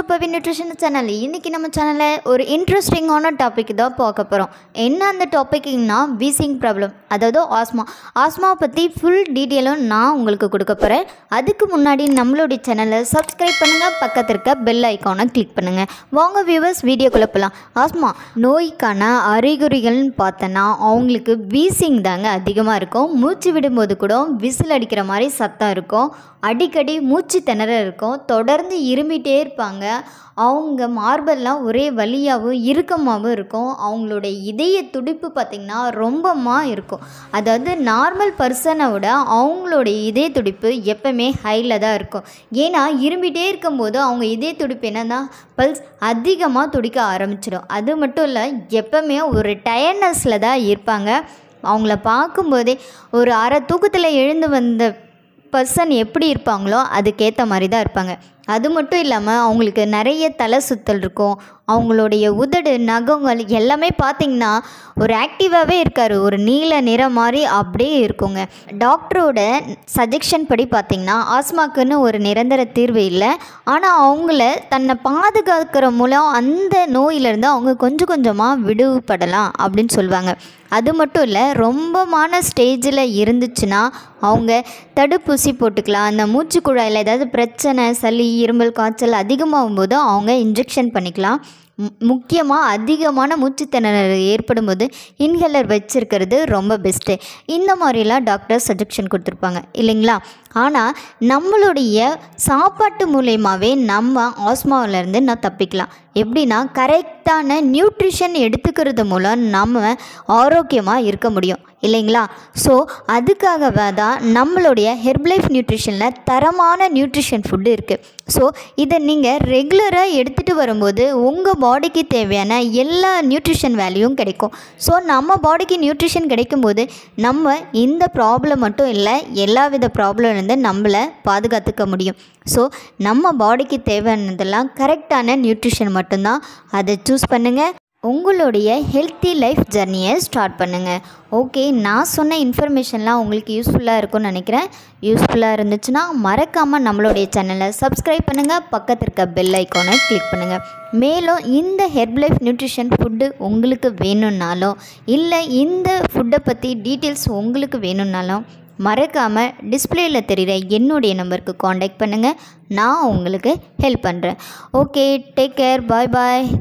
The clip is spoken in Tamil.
பவி நியூட்ரிஷன் சேனல் இன்றைக்கி நம்ம சேனலில் ஒரு இன்ட்ரெஸ்டிங்கான டாபிக் தான் பார்க்க போகிறோம் என்ன அந்த டாபிக்னா வீசிங் ப்ராப்ளம் அதாவது ஆஸ்மா ஆஸ்மாவை பற்றி ஃபுல் டீட்டெயிலும் நான் உங்களுக்கு கொடுக்க போகிறேன் அதுக்கு முன்னாடி நம்மளுடைய சேனலை சப்ஸ்கிரைப் பண்ணுங்கள் பக்கத்தில் இருக்க பெல் ஐக்கானை கிளிக் பண்ணுங்கள் வாங்க வியூவர்ஸ் வீடியோக்குள்ளே போகலாம் ஆஸ்மா நோய்க்கான அறிகுறிகள்னு பார்த்தோன்னா அவங்களுக்கு வீசிங் தாங்க அதிகமாக இருக்கும் மூச்சு விடும்போது கூட விசில் அடிக்கிற மாதிரி சத்தம் இருக்கும் அடிக்கடி மூச்சு திணற இருக்கும் தொடர்ந்து இருமிட்டே இருப்பாங்க அவங்க மார்பெல்லாம் ஒரே வலியாகவும் இறுக்கமாகவும் இருக்கும் அவங்களுடைய இதய துடிப்பு பார்த்திங்கன்னா ரொம்பமா இருக்கும் அதாவது நார்மல் பர்சனை விட அவங்களுடைய இதய துடிப்பு எப்பவுமே ஹையில் தான் இருக்கும் ஏன்னா இருமிட்டே இருக்கும்போது அவங்க இதய துடிப்பு என்னன்னா பல்ஸ் அதிகமாக துடிக்க ஆரம்பிச்சிடும் அது மட்டும் இல்லை எப்பவுமே ஒரு டயர்னஸில் தான் இருப்பாங்க அவங்கள பார்க்கும்போதே ஒரு அரை தூக்கத்தில் எழுந்து வந்த பர்சன் எப்படி இருப்பாங்களோ அதுக்கேற்ற மாதிரி தான் இருப்பாங்க அது மட்டும் இல்லாமல் அவங்களுக்கு நிறைய தலை சுத்தல் இருக்கும் அவங்களுடைய உதடு நகங்கள் எல்லாமே பார்த்திங்கன்னா ஒரு ஆக்டிவாகவே இருக்கார் ஒரு நீல நிறம் மாதிரி அப்படியே இருக்குங்க டாக்டரோட சஜெக்ஷன் படி பார்த்திங்கன்னா ஆஸ்மாக்குன்னு ஒரு நிரந்தர தீர்வு இல்லை ஆனால் அவங்கள தன்னை பாதுகாக்கிற மூலம் அந்த நோயிலேருந்து அவங்க கொஞ்சம் கொஞ்சமாக விடுபடலாம் அப்படின்னு சொல்லுவாங்க அது மட்டும் இல்லை ரொம்பமான ஸ்டேஜில் இருந்துச்சுன்னா அவங்க தடுப்பூசி போட்டுக்கலாம் அந்த மூச்சு குழாயில் ஏதாவது பிரச்சனை சளி இருமல் காய்ச்சல் அதிகமாகும் போது அவங்க இன்ஜெக்ஷன் பண்ணிக்கலாம் முக்கியமாக அதிகமான மூச்சுத்திணறல் ஏற்படும் போது இன்ஹேலர் வச்சுருக்கிறது ரொம்ப பெஸ்ட்டு இந்த மாதிரிலாம் டாக்டர் சஜெக்ஷன் கொடுத்துருப்பாங்க இல்லைங்களா ஆனால் நம்மளுடைய சாப்பாட்டு மூலயமாவே நம்ம ஆஸ்மாவிலேருந்து நான் தப்பிக்கலாம் எப்படின்னா கரெக்டான நியூட்ரிஷன் எடுத்துக்கிறது மூலம் நம்ம ஆரோக்கியமாக இருக்க முடியும் இல்லைங்களா ஸோ அதுக்காகவே தான் நம்மளுடைய ஹெர்ப்லைஃப் நியூட்ரிஷனில் தரமான நியூட்ரிஷன் ஃபுட்டு இருக்குது ஸோ இதை நீங்கள் ரெகுலராக எடுத்துகிட்டு வரும்போது உங்கள் பாடிக்கு தேவையான எல்லா நியூட்ரிஷன் வேல்யூவும் கிடைக்கும் ஸோ நம்ம பாடிக்கு நியூட்ரிஷன் கிடைக்கும்போது நம்ம இந்த ப்ராப்ளம் மட்டும் இல்லை எல்லா வித ப்ராப்ளம்லேருந்து நம்மளை பாதுகாத்துக்க முடியும் ஸோ நம்ம பாடிக்கு தேவையானதெல்லாம் கரெக்டான நியூட்ரிஷன் மட்டும்தான் அதை சூஸ் பண்ணுங்கள் உங்களுடைய ஹெல்த்தி லைஃப் ஜர்னியை ஸ்டார்ட் பண்ணுங்கள் ஓகே நான் சொன்ன இன்ஃபர்மேஷன்லாம் உங்களுக்கு யூஸ்ஃபுல்லாக இருக்கும்னு நினைக்கிறேன் யூஸ்ஃபுல்லாக இருந்துச்சுன்னா மறக்காமல் நம்மளுடைய சேனலை சப்ஸ்கிரைப் பண்ணுங்கள் பக்கத்தில் இருக்க பெல் ஐக்கானை கிளிக் பண்ணுங்கள் மேலும் இந்த ஹெர்ப் லைஃப் நியூட்ரிஷன் ஃபுட்டு உங்களுக்கு வேணும்னாலும் இல்லை இந்த ஃபுட்டை பற்றி டீட்டெயில்ஸ் உங்களுக்கு வேணும்னாலும் மறக்காமல் டிஸ்பிளேயில் தெரிகிற என்னுடைய நம்பருக்கு காண்டாக்ட் பண்ணுங்கள் நான் உங்களுக்கு ஹெல்ப் பண்ணுறேன் ஓகே டேக் கேர் பாய் பாய்